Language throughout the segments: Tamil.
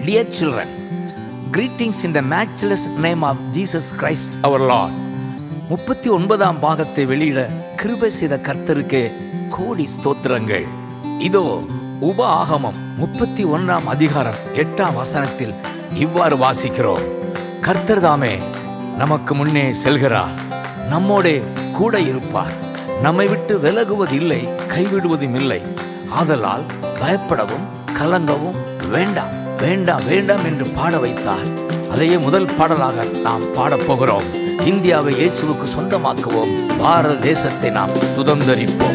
Dear children, greetings in the matchless name of Jesus Christ our Lord. முப்பத்தி ஒன்பதாம் பாகத்தை வெளியிட கிருபை செய்த கர்த்தருக்கே கோடி ஸ்தோத்திரங்கள் இதோ உப ஆகமம் முப்பத்தி ஒன்றாம் அதிகாரம் எட்டாம் வசனத்தில் இவ்வாறு வாசிக்கிறோம் கர்த்தர் தாமே நமக்கு முன்னே செல்கிறார் நம்மோடே கூட இருப்பார் நம்மை விட்டு விலகுவதில்லை கைவிடுவதும் இல்லை ஆதலால் பயப்படவும் கலங்கவும் வேண்டாம் வேண்டாம் வேண்டாம் என்று பாட வைத்தார் அதையே முதல் பாடலாக நாம் பாடப் போகிறோம் இந்தியாவை இயேசுவுக்கு சொந்தமாக்குவோம் பாரத தேசத்தை நாம் சுதந்தரிப்போம்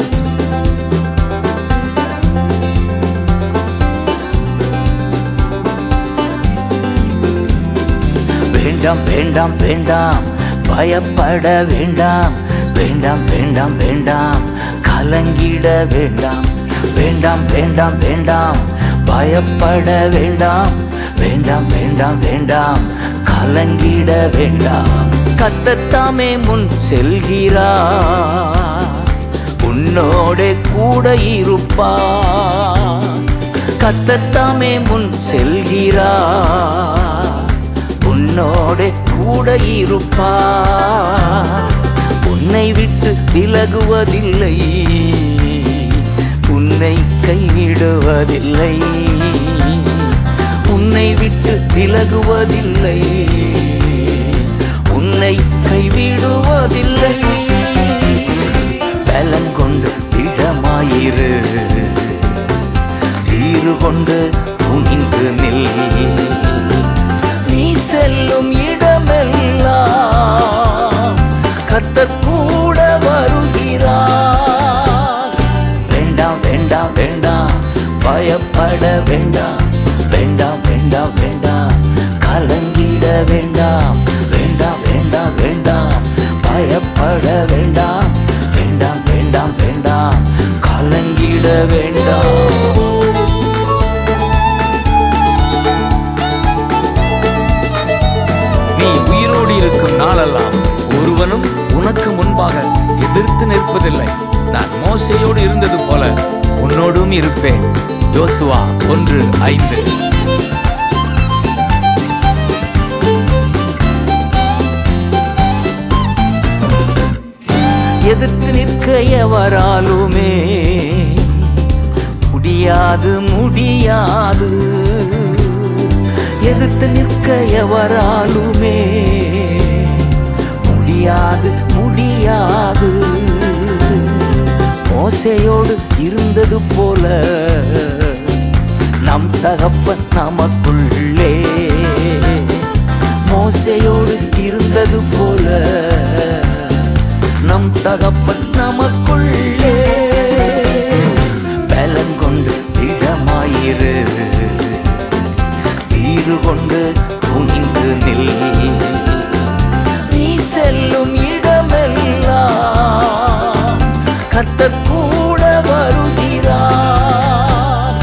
வேண்டாம் வேண்டாம் வேண்டாம் பயப்பட வேண்டாம் வேண்டாம் வேண்டாம் வேண்டாம் கலங்கிட வேண்டாம் வேண்டாம் வேண்டாம் வேண்டாம் பயப்பட வேண்டாம் வேண்டாம் வேண்டாம் வேண்டாம் கலங்கிட வேண்டாம் கத்தத்தாமே முன் செல்கிறார் உன்னோட கூட இருப்பார் கத்தத்தாமே முன் செல்கிறார் உன்னோட கூட இருப்பார் உன்னை விட்டு விலகுவதில்லை உன்னை கைவிடுவதில்லை உன்னை விட்டு விலகுவதில்லை உன்னை கைவிடுவதில்லை பலம் கொண்டு திடமாயிரு தீரு கொண்டு துணிந்து நில் நீ செல்லும் இடமெல்லாம் கர்த்தர் கூட வருகிறார் வேண்டாம் வேண்டாம் வேண்டாம் பயப்பட வேண்டாம் வேண்டாம் வேண்டாம் வேண்டாம் கலங்கிட வேண்டாம் வேண்டாம் வேண்டாம் வேண்டாம் பயப்பட வேண்டாம் வேண்டாம் வேண்டாம் வேண்டாம் கலங்கிட வேண்டாம் நீ உயிரோடு இருக்கும் நாளெல்லாம் ஒருவனும் உனக்கு முன்பாக எதிர்த்து நிற்பதில்லை நான் மோசையோடு இருந்தது போல உன்னோடும் இருப்பேன் யோசுவா ஒன்று ஐந்து எதிர்த்து நிற்க எவராலுமே முடியாது முடியாது எதிர்த்து நிற்க எவராலுமே முடியாது முடியாது மோசையோடு இருந்தது போல நம் தகப்பன் நமக்குள்ளே மோசையோடு இருந்தது போல நம் தகப்பன் நமக்குள்ளே பலன் கொண்டு திடமாயிரு தீரு கொண்டு துணிந்து நில் நீ செல்லும் இடமெல்லாம் கர்த்தர் கூட வருகிறார்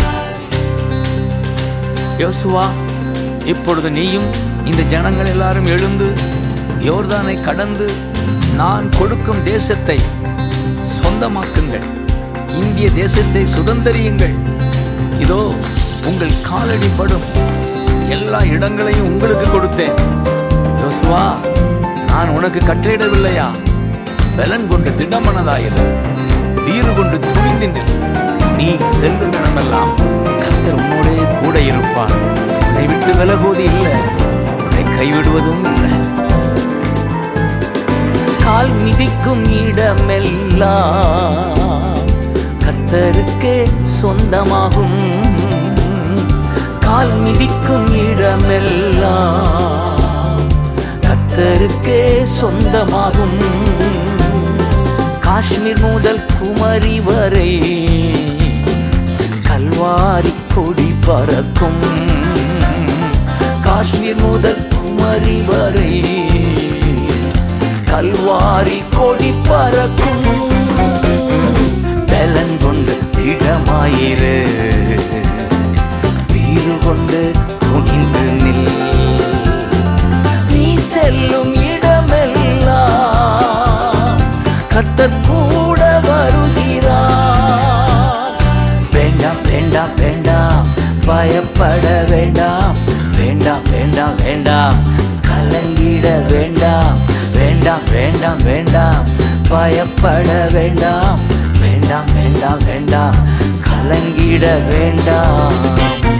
யோசுவா இப்பொழுது நீயும் இந்த ஜனங்கள் எல்லாரும் எழுந்து யோர்தானை கடந்து நான் கொடுக்கும் தேசத்தை சொந்தமாக்குங்கள் இந்திய தேசத்தை சுதந்தரியுங்கள் இதோ உங்கள் காலடி படும் எல்லா இடங்களையும் உங்களுக்கு கொடுத்தேன் யோசுவா நான் உனக்கு கட்டளையிடவில்லையா பலன் கொண்டு திடமனதாயிரு வீறு கொண்டு துணிந்தின்று நீ செல்லும் இடமெல்லாம் கர்த்தர் உன்னோடே கூட இருப்பார் உன்னை விட்டு விலகுவது இல்லை உன்னை கைவிடுவதும் இல்லை கால் மிதிக்கும் இடமெல்லாம் கர்த்தருக்கே சொந்தமாகும் கால் மிதிக்கும் இடமெல்லாம் கர்த்தருக்கே சொந்தமாகும் காஷ்மீர் முதல் குமரி வரை கல்வாரி கொடி பறக்கும் காஷ்மீர் முதல் குமரி வரை கல்வாரி கொடி பறக்கும் பலன் கொண்டு திடமாயிரு வீறு கொண்டு துணிந்து நில் நீ செல்லும் இடமெல்லாம் கர்த்தர் கூட வருகிறார் வேண்டாம் வேண்டாம் வேண்டாம் பயப்பட வேண்டாம் வேண்டாம் வேண்டாம் வேண்டாம் கலங்கிட வேண்டாம் வேண்டாம் வேண்டாம் வேண்டாம் பயப்பட வேண்டாம் வேண்டாம் வேண்டாம் வேண்டாம் கலங்கிட வேண்டாம்